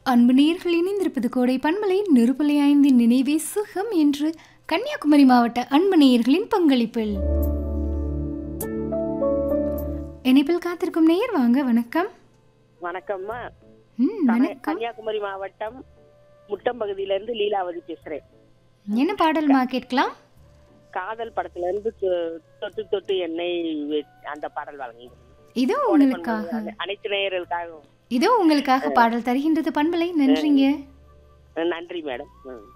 அன்பு நேயர்கள் இணைந்திருப்பது கோடை பண்பலை நெருப்பலை ஐந்தின் நினைவே சுகம் என்று கன்னியாகுமரி மாவட்ட அன்பு நேயர்களின் பங்களிப்பில் இணைப்பில் காத்திருக்கும் நேயர் வாங்க வணக்கம் வணக்கம்மா ம் கன- வணக்கம் கன்னியாகுமரி மாவட்டம் முட்டம் பகுதியில இருந்து லீலாவதி பேசுறேன் என்ன பாடல்மா கேட்கலாம் காதல் படத்துல இருந்து தொ- தொட்டு தொட்டு என்னை வெ- அந்த பாடல் வழங்கி இதோ உங்களுக்காக அனைத்து நேயர்களுக்காகவும் இதோ உங்களுக்காக பாடல் தருகின்றது பண்பலை நன்றிங்க நன்றி மேடம் ம்